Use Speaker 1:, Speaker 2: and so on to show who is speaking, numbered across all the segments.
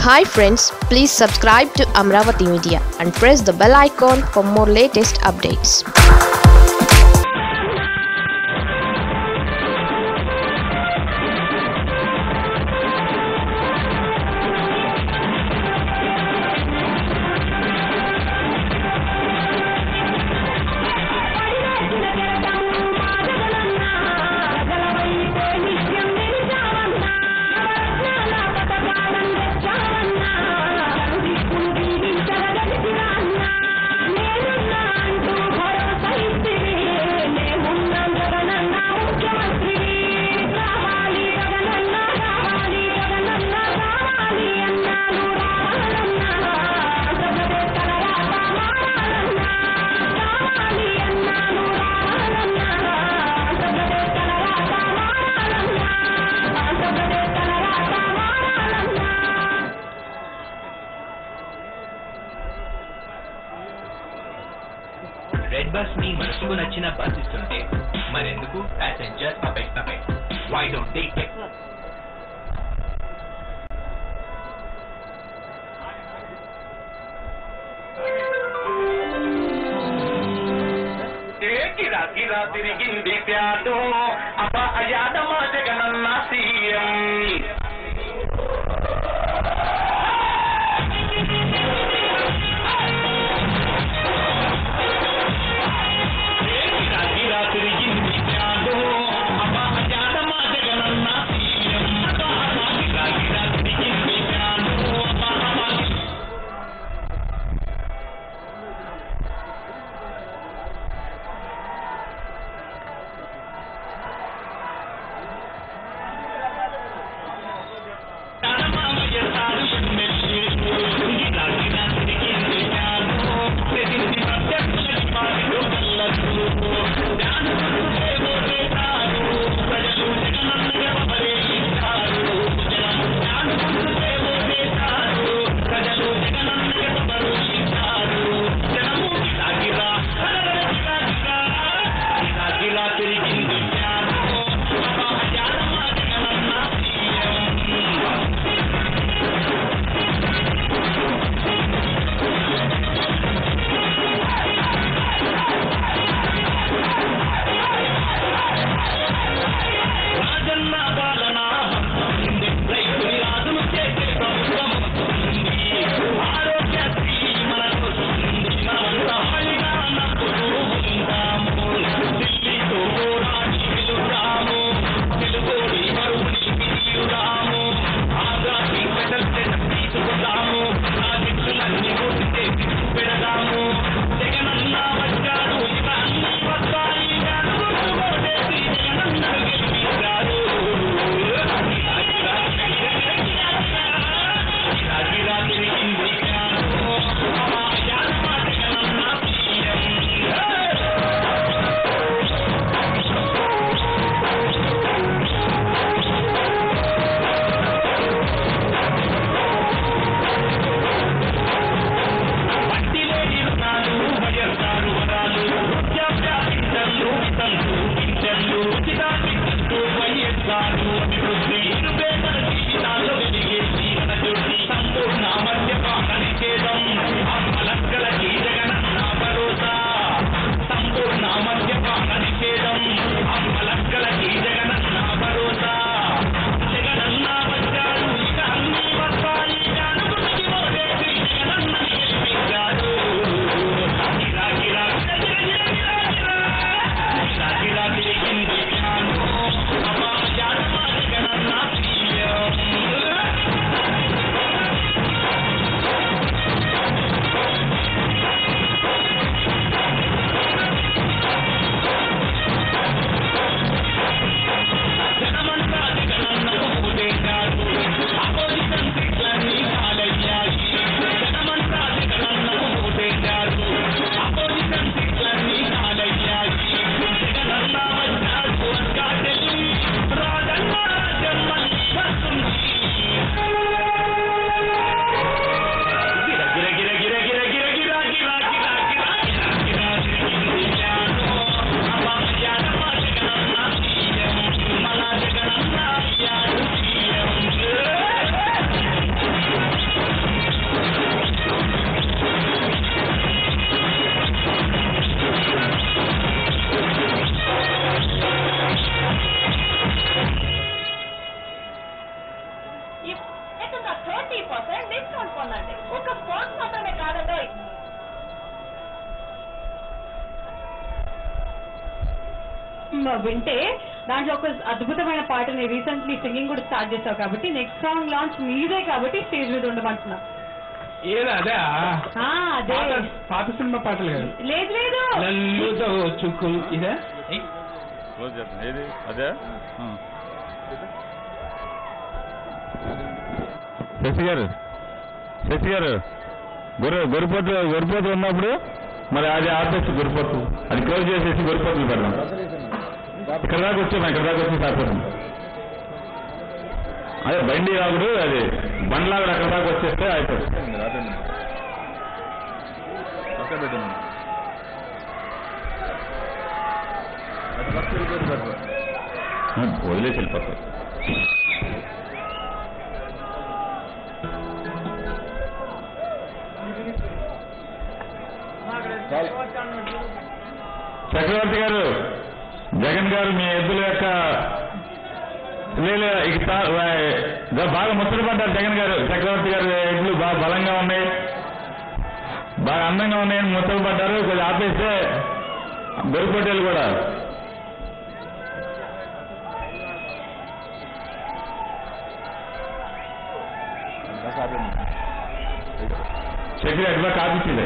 Speaker 1: Hi friends please subscribe to Amaravati media and press the bell icon for more latest updates
Speaker 2: red bus మీ మనసుకు నచ్చిన bus ఇస్తుంటే మరెందుకు passenger అపెక్ అపెక్ వై డోంట్ దే టేక్
Speaker 3: గిరా గిరా తిరిగింది ప్యాటో అబ్బ అయాదమా జగనన్న సీఎం గిరా గిరా తిరిగింది ప్యాటో అబ్బ అయాదమా జగనన్న సీఎం గిరా గిరా తిరిగింది ప్యాటో అబ్బ
Speaker 4: పర్సెంట్ డిస్కౌంట్ పొందండి ఒక స్పాట్ మాత్రమే కాదండి
Speaker 5: వింటే దాంట్లో ఒక అద్భుతమైన పాటని రీసెంట్లీ సింగింగ్ కూడా స్టార్ట్ చేసావు కాబట్టి నెక్స్ట్ సాంగ్ లాంచ్ మీదే కాబట్టి స్టేజ్ మీద ఉండమంటున్నా
Speaker 6: ఏదా అదే
Speaker 5: ఆ, అదే
Speaker 6: పాత పాత సినిమా పాటలు కాదు
Speaker 5: లేదు లేదు
Speaker 6: లల్లుతో చుక్కు ఇదే
Speaker 7: క్లోజ్ చేద్దాం ఏది అదే ఆ. శశి గారు శశి గారు గొర్రె గొరిపోతు గొరిపోతు ఉన్నప్పుడు మరి అది ఆపేసి గొరిపోతు అది క్లోజ్ చేసేసి గొరిపోతులు పెడదాం ఇక్కడ దాకా వచ్చాము ఇక్కడ దాకా వచ్చి సరిపోతుంది అదే బండి రాకుడు అది బండ్లాగుడు అక్కడ దాకా వచ్చేస్తే అయిపోతుంది వదిలేసి వెళ్ళిపోతాయి చక్రవర్తి గారు జగన్ గారు మీ ఎద్దుల యొక్క లేదు ఇక తా- వా- బాగా ముచ్చట పడ్డారు జగన్ గారు చక్రవర్తి గారు ఎడ్లు బాగా బలంగా ఉన్నాయి బాగా అందంగా ఉన్నాయని ముచ్చట పడ్డారు కొద్దిగా ఆపేస్తే గొరిపోటీలు కూడా చక్రి అట్లా కాపించింది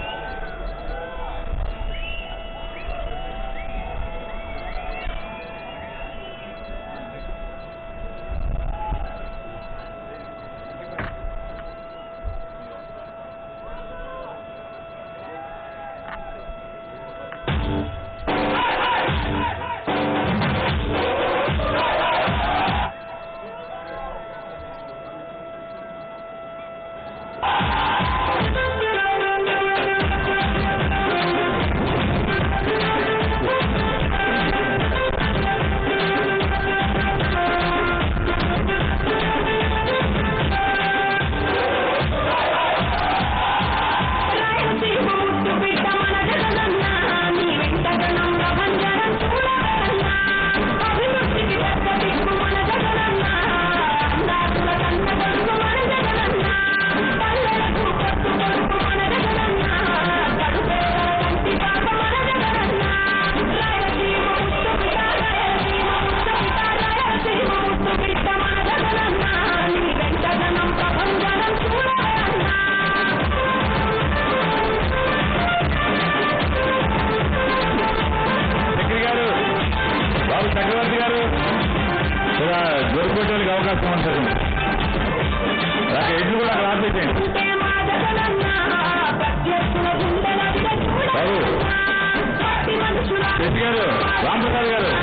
Speaker 7: చక్రి గారు బాబు చక్రవర్తి గారు ఇలా గొరిపోటీలకు అవకాశం ఉంటుంది నాకు ఎడ్లు కూడా అక్కడ ఆపేసేయండి బాబు శశి గారు రామప్రసాద్ గారు